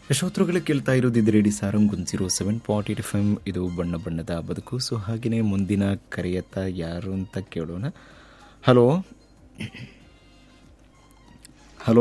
ಶ್ರೋತೃಗಳು ಕೇಳ್ತಾ ಇರೋದಿದ್ದು ರೇಡಿ ಸಾರಂಗ್ ಗುಂಜಿರೋ seven point eight F M ಇದು ಬಣ್ಣ ಬಣ್ಣದ ಬದುಕು ಸೊ ಹಾಗೆಯೇ ಮುಂದಿನ ಕರೆಯತ್ತ ಯಾರು ಅಂತ ಕೇಳೋಣ ಹಲೋ ಹಲೋ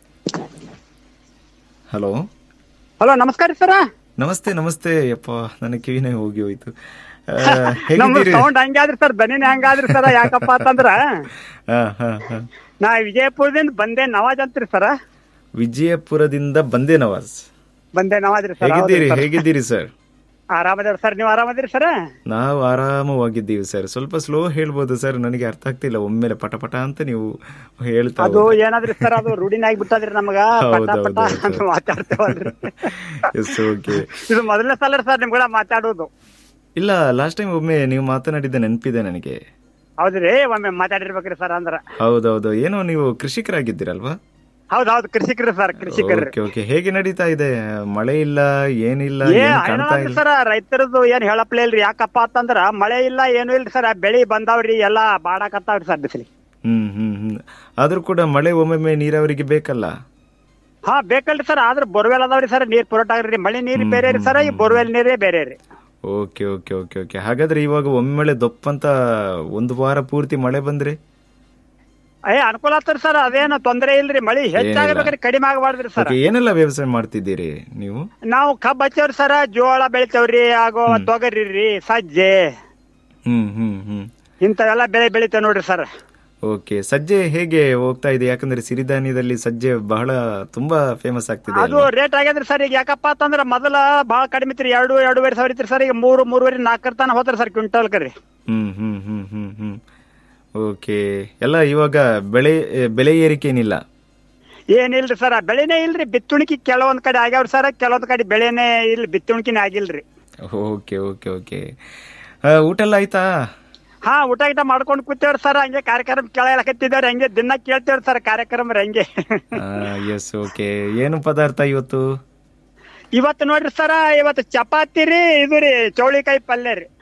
ಹಲೋ ಹಲೋ ನಮಸ್ಕಾರ ಸರ ನಮಸ್ತೆ ನಮಸ್ತೆ ಯಪ್ಪ ನನ್ನ ಕಿವಿನೇ ಹೋಗಿ ಹೋಯ್ತು ಆ, ನಮ್ ಹೇಗಿದ್ದೀರಿ ಸೌಂಡ್ ಹಂಗಾದ್ರಿ ಸರ್ ದನಿನೇ ಹಂಗಾದ್ರಿ ಸರ ಯಾಕಪ್ಪ ಅಂತಂದ್ರ ಹಾ ಹಾ ಹಾ ನಾ ವಿಜಯಪುರದಿಂದ ಬಂದೆ ನವಾಜ್ ಅಂತ್ರಿ ಸರ ವಿಜಯಪುರದಿಂದ ಬಂದೆ ನವಾಜ್ ಬಂದೆ ನವಾಜ್ರಿ ಸರ್ ಹೇಗಿದ್ದೀರಿ ಹೇಗಿದ್ದೀರಿ ಸರ್ ಆರಾಮದೇವ್ರಿ ಸರ್ ನೀವು ಆರಾಮದಿರಿ ಸರ್ ನಾವು ಆರಾಮವಾಗಿದ್ದೀವಿ ಸರ್ ಸ್ವಲ್ಪ ಸ್ಲೋ ಹೇಳ್ಬೋದು ಸರ್ ನನಗೆ ಅರ್ಥ ಆಗ್ತಿಲ್ಲ ಒಮ್ಮೆಲೆ ಪಟ ಪಟ ಅಂತ ನೀವು ಹೇಳ್ತಾ ಅದು ಏನಾದ್ರಿ ಸರ್ ಅದು ರೂಢಿನ ಆಗ್ಬಿಟ್ಟದ್ರಿ ನಮಗ ಪಟ ಹೌದು, ಪಟ ಹೌದು, ಅಂತ ಮಾತಾಡ್ತೇವಲ್ರಿ ಎಸ್ ಓಕೆ ಇದು ಮೊದಲನೇ ಸಲ ಸರ್ ನಿಮ್ ಕೂಡ ಮಾತಾಡೋದು ಇಲ್ಲ ಲಾಸ್ಟ್ ಟೈಮ್ ಒಮ್ಮೆ ನೀವು ಮಾತನಾಡಿದ್ದ ನೆನಪಿದೆ ನನಗೆ ಹೌದ್ರಿ ಒಮ್ಮೆ ಮಾತಾಡಿರ್ಬೇಕ್ರಿ ಸರ್ ಅಂದ್ರ ಹೌದೌದು ಏನೋ ನೀವು ಕೃಷಿಕರಾಗಿದ್ದೀರಲ್ವಾ ಹೌದ್ ಹೌದು ಕೃಷಿಕರು ಸರ್ ಕೃಷಿಕರ್ರಿ ಓಕೆ ಓಕೆ ಹೇಗೆ ನಡೀತಾ ಇದೆ ಮಳೆ ಇಲ್ಲ ಏನಿಲ್ಲ ಏ ಏನು ಕಾಣ್ತಾ ಇಲ್ಲ ಸರ್ ರೈತರದ್ದು ಏನ್ ಹೇಳಪ್ಲೇ ಇಲ್ರಿ ಯಾಕಪ್ಪ ಅಂತಂದ್ರ ಮಳೆ ಇಲ್ಲ ಏನು ಇಲ್ರಿ ಸರ್ ಬೆಳಿ ಬಂದಾವ್ರಿ ಎಲ್ಲಾ ಬಾಡಾಕತ್ತಾವ್ರಿ ಸರ್ ಬಿಸಿಲಿ ಹ್ಮ್ ಹ್ಮ್ ಹ್ಮ್ ಆದ್ರೂ ಕೂಡ ಮಳೆ ಒಮ್ಮೊಮ್ಮೆ ನೀರಾವರಿಗೆ ಬೇಕಲ್ಲ ಹಾ ಬೇಕಲ್ರಿ ಸರ್ ಆದ್ರ ಬೋರ್ವೆಲ್ ಅದಾವ್ರಿ ಸರ್ ನೀರ್ ಪುರೋಟ ಆಗ್ರಿ ಮಳೆ ನೀರ್ ಬೇರೆ ರೀ ಸರ್ ಈ ಬೋರ್ವೆಲ್ ನೀರೇ ಬೇರೆ ರೀ ಓಕೆ ಓಕೆ ಓಕೆ ಓಕೆ ಹಾಗಾದ್ರೆ ಇವಾಗ ಒಮ್ಮೆಲೆ ದೊಪ್ಪಂತ ಒಂದು ವಾರ ಪೂರ್ತಿ ಮಳೆ ಬಂದ್ರೆ ಏ ಅನುಕೂಲ ಆಗ್ತರಿ ಸರ್ ಅದೇನು ತೊಂದ್ರೆ ಇಲ್ರಿ ಮಳಿ ಹೆಚ್ಚಾಗಬೇಕ್ರಿ ಕಡಿಮೆ ಆಗಬಾರ್ದ್ರಿ ಸರ್ ಓಕೆ ಏನೆಲ್ಲ ವ್ಯವಸಾಯ ಮಾಡ್ತಿದ್ದೀರಿ ನೀವು ನಾವು ಕಬ್ಬ್ ಹಚ್ಚೇವ್ರಿ ಸರ್ ಜೋಳ ಬೆಳಿತೇವ್ರಿ ಆಗೋ ತೊಗರಿ ರೀ ಸಜ್ಜೆ ಹ್ಮ್ ಹ್ಮ್ ಹ್ಮ್ ಇಂಥವೆಲ್ಲ ಬೆಳೆ ಬೆಳಿತೇವ್ ನೋಡ್ರಿ ಸರ್ ಓಕೆ ಸಜ್ಜೆ ಹೇಗೆ ಹೋಗ್ತಾ ಇದೆ ಯಾಕಂದ್ರೆ ಸಿರಿಧಾನ್ಯದಲ್ಲಿ ಸಜ್ಜೆ ಬಹಳ ತುಂಬಾ ಫೇಮಸ್ ಆಗ್ತಿದೆ ಅದು ಅಲ್ವಾ? ರೇಟ್ ಆಗ್ಯದ್ರಿ ಸರ್ ಈಗ ಯಾಕಪ್ಪ ಅಂತಂದ್ರ ಮೊದಲ ಬಾಳ ಕಡಿಮೆ ಇತ್ರಿ ಎರಡು ಎರಡೂವರೆ ಸಾವಿರ ಇತ್ರಿ ಸರ್ ಈಗ ಮೂರು ಮೂರುವರೆ ನಾಲ್ಕರ ತನ ಹೋದ್ರಿ ಸರ್ ಕ್ವಿಂಟಲ್ ಕರಿ ಹ್ಮ್ ಹ್ಮ್ ಹ್ಮ್ ಹ್ಮ್ ಹ್ಮ್ ಓಕೆ ಎಲ್ಲ ಇವಾಗ ಬೆಳೆ ಬೆಲೆ ಏರಿಕೆ ಏನಿಲ್ಲ ಏನಿಲ್ರಿ ಸರ್ ಬೆಳೆನೇ ಇಲ್ರಿ ಬಿತ್ತುಣಿಕಿ ಕೆಲವೊಂದ್ ಕಡೆ ಆಗ್ಯಾವ್ರಿ ಸರ್ ಕೆಲವೊಂದ್ ಕಡೆ ಬೆಳೆನೇ ಇಲ್ಲಿ ಬಿತ್ತುಣಿಕಿನೇ ಆಗಿಲ್ರಿ ಓಕೆ ಓಕೆ ಓಕೆ ಊಟ ಎಲ್ಲ ಆಯ್ತಾ ಹಾ ಊಟ ಗೀಟ ಮಾಡ್ಕೊಂಡು ಕೂತೇವ್ರಿ ಸರ್ ಹಂಗೆ ಕಾರ್ಯಕ್ರಮ ಕೇಳಕತ್ತಿದ್ದೇವ್ರಿ ಹಂಗೆ ದಿನ ಕೇಳ್ತೇವ್ರಿ ಸರ್ ಕಾರ್ಯಕ್ರಮ ರೀ ಹಂಗೆ ಎಸ್ ಓಕೆ ಏನು ಪದಾರ್ಥ ಇವತ್ತು ಇವತ್ತು ನೋಡ್ರಿ ಸರ ಇವತ್ತು ಚಪಾತಿ ರೀ ಇದು ರೀ ಚೌಳಿಕಾಯಿ ಪಲ್ಯ ರೀ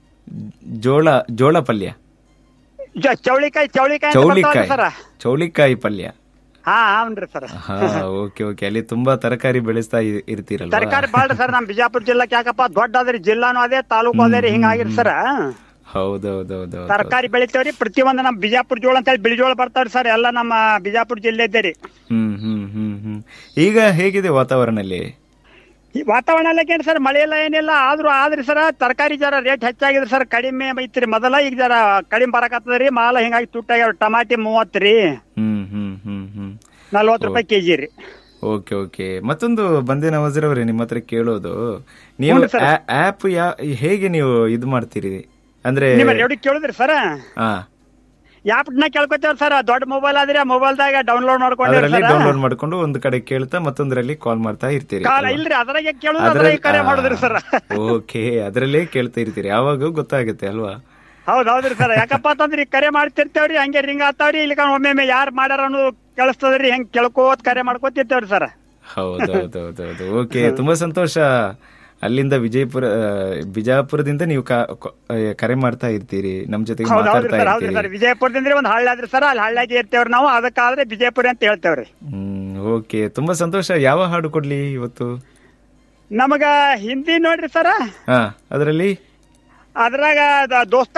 ಜೋಳ ಜೋಳ ಪಲ್ಯ ಜ- ಚೌಳಿಕಾಯಿ ಚೌಳಿಕಾಯಿ ಅಂತ ಬರ್ತಾವಲ್ರಿ ಚೌಳಿಕಾಯಿ ಸರ ಚೌಳಿಕಾಯಿ ಪಲ್ಯ ಹಾ ಹೌನ್ರಿ ಸರ್ ಹಾ ಓಕೆ ಓಕೆ ಅಲ್ಲಿ ತುಂಬಾ ತರಕಾರಿ ಬೆಳೆಸ್ತಾ ಇ- ಇರ್ತೀರಲ್ವಾ ತರಕಾರಿ ಬಾಳ್ರಿ ಸರ್ ನಮ್ ಬಿಜಾಪುರ ಜಿಲ್ಲಾಕ್ ಯಾಕಪ್ಪ ದೊಡ್ಡ ಅದ್ರಿ ಜಿಲ್ಲಾನು ಅದೇ ತಾಲೂಕು ಅದೇ ರೀ ಹಿಂಗಾಗಿರಿ ಸರ ಹೌದೌದೌದು ತರಕಾರಿ ಬೆಳಿತೇವ್ರಿ ಪ್ರತಿಯೊಂದು ನಮ್ ಬಿಜಾಪುರ ಜೋಳ ಅಂತ ಹೇಳಿ ಬಿಳಿ ಜೋಳ ಬರ್ತಾವ್ರಿ ಸರ್ ಎಲ್ಲ ನಮ್ಮ ಬಿಜಾಪುರ ಜಿಲ್ಲೆ ಇದ್ದೇ ರೀ ಹ್ಮ್ ಹ್ಮ್ ಹ್ಮ್ ಹ್ಮ್ ಈಗ ಹೇಗಿದೆ ವಾತಾವರಣ ಅಲ್ಲಿ ಈ ವಾತಾವರಣ ಎಲ್ಲ ಏನ್ ಸರ್ ಮಳೆ ಎಲ್ಲ ಏನಿಲ್ಲ ಆದ್ರೂ ಆದ್ರಿ ಸರ್ ತರಕಾರಿ ಜರ ರೇಟ್ ಹೆಚ್ಚಾಗಿದ್ರಿ ಸರ್ ಕಡಿಮೆ ಐತ್ರಿ ಮೊದಲ ಈಗ ಜರ ಕಡಿಮೆ ಬರಕತ್ತದ್ರಿ ಮಾಲ ಹಿಂಗಾಗಿ ತುಟ್ಟಾಗ್ಯಾವ ಟಮಾಟಿ ಮೂವತ್ತು ರೀ ಹ್ಮ್ ಹ್ಮ್ ಹ್ಮ್ ಹ್ಮ್ ನಲ್ವತ್ತು ರೂಪಾಯಿ ಕೆಜಿ ರೀ ಓಕೆ ಓಕೆ ಮತ್ತೊಂದು ಬಂದೆ ನವಾಜರ್ ಅವರೇ ನಿಮ್ಮ ಹತ್ರ ಕೇಳೋದು ನೀವು ಹ್ಞೂ ಸರ್. ಆಪ್ ಯಾ ಹೇಗೆ ನೀವು ಇದು ಮಾಡ್ತೀರಿ ಅಂದ್ರೆ ನಿಮ್ಮ ರೇಡಿಯೋ ಕೇಳಿದ್ರಿ ಸರ್ ಹಾ ಯಾಪ್ನ ಕೇಳ್ಕೊತೇವ್ರಿ ಸರ್ ದೊಡ್ಡ ಮೊಬೈಲ್ ಆದ್ರೆ ಮೊಬೈಲ್ದಾಗ ಡೌನ್ಲೋಡ್ ಮಾಡ್ಕೊಂಡ್ರಿ ಅದರಲ್ಲಿ ಸರ್ ಡೌನ್ಲೋಡ್ ಮಾಡ್ಕೊಂಡು ಒಂದು ಕಡೆ ಕೇಳ್ತಾ ಮತ್ತೊಂದರಲ್ಲಿ ಕಾಲ್ ಮಾಡ್ತಾ ಇರ್ತೀರಿ ಕಾಲ ಅಲ್ವಾ? ಇಲ್ರಿ ಅದ್ರಾಗೆ ಕೇಳುದು ಅದ್ರಾಗೆ ಕರೆ ಮಾಡುದ್ರಿ ಸರ್ ಓಕೆ ಅದರಲ್ಲೇ ಕೇಳ್ತಾ ಇರ್ತೀರಿ ಯಾವಾಗ ಗೊತ್ತಾಗುತ್ತೆ ಅಲ್ವಾ ಹೌದ್ ಹೌದ್ರಿ ಸರ್ ಯಾಕಪ್ಪ ಅಂತಂದ್ರಿ ಕರೆ ಮಾಡ್ತಿರ್ತೇವ್ರಿ ಹಂಗೆ ರಿಂಗ್ ಆಗ್ತಾವ್ರಿ ಇಲ್ಲಿ ಒಮ್ಮೆ ಯಾರು ಮಾಡ್ಯಾರ ಅನ್ನೋದು ಕೇಳಿಸ್ತದ್ರಿ ಹೆಂಗ್ ಕೇಳ್ಕೋತ್ ಕರೆ ಮಾಡ್ಕೋತಿರ್ತೇವ್ರಿ ಸರ್ ಹೌದೌದೌದೌದು ಓಕೆ ತುಂಬಾ ಸಂತೋಷ ಅಲ್ಲಿಂದ ವಿಜಯಪುರ ಆ, ಬಿಜಾಪುರದಿಂದ ನೀವು ಕಾ- ಕೊ- ಆ, ಕರೆ ಮಾಡ್ತಾ ಇರ್ತೀರಿ ನಮ್ ಜೊತೆಗೆ ಹೌದ್ ಹೌದ್ರಿ ಮಾತಾಡ್ತಾ ಸರ್ ಹೌದ್ರಿ ಇರ್ತೀರಿ ಸರ್ ವಿಜಯಪುರದಿಂದ ಒಂದ್ ಹಳ್ಳಿ ಆದ್ರಿ ಸರ್ ಅಲ್ಲಿ ಹಳ್ಳಿಯಾಗಿ ಇರ್ತೇವ್ರಿ ನಾವು ಅದಕ್ಕಾದ್ರೆ ವಿಜಯಪುರ ಅಂತ ಹೇಳ್ತೇವ್ರಿ ಹ್ಮ್ ಓಕೆ ತುಂಬಾ ಸಂತೋಷ ಯಾವ ಹಾಡು ಕೊಡ್ಲಿ ಇವತ್ತು ನಮಗ ಹಿಂದಿ ನೋಡ್ರಿ ಸರ್ ಹಾ ಅದರಲ್ಲಿ ಅದ್ರಾಗ ದ- ದೋಸ್ತ